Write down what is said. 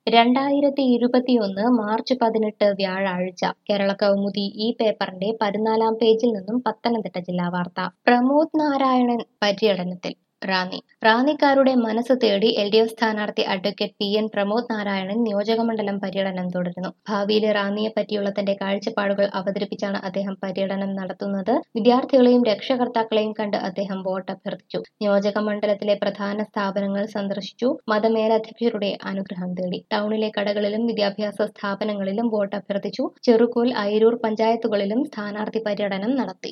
രണ്ടായിരത്തി ഇരുപത്തിയൊന്ന് മാർച്ച് പതിനെട്ട് വ്യാഴാഴ്ച കേരള കൗമുദി ഈ പേപ്പറിന്റെ പതിനാലാം പേജിൽ നിന്നും പത്തനംതിട്ട ജില്ലാ വാർത്ത പ്രമോദ് നാരായണൻ പര്യടനത്തിൽ റാന്നി റാന്നിക്കാരുടെ മനസ്സ് തേടി എൽ ഡി എഫ് സ്ഥാനാർത്ഥി advocate P N Pramod Narayanan നിയോജകമണ്ഡലം പര്യടനം തുടരുന്നു ഭാവിയിലെ റാന്നിയെ പറ്റിയുള്ള തന്റെ കാഴ്ചപ്പാടുകൾ അവതരിപ്പിച്ചാണ് അദ്ദേഹം പര്യടനം നടത്തുന്നത് വിദ്യാർത്ഥികളെയും രക്ഷകർത്താക്കളെയും കണ്ട് അദ്ദേഹം വോട്ട് അഭ്യർത്ഥിച്ചു നിയോജക മണ്ഡലത്തിലെ പ്രധാന സ്ഥാപനങ്ങൾ സന്ദർശിച്ചു മതമേലധ്യക്ഷരുടെ അനുഗ്രഹം തേടി ടൗണിലെ കടകളിലും വിദ്യാഭ്യാസ സ്ഥാപനങ്ങളിലും വോട്ട് അഭ്യർത്ഥിച്ചു ചെറുകോൽ അയിരൂർ പഞ്ചായത്തുകളിലും സ്ഥാനാർത്ഥി പര്യടനം നടത്തി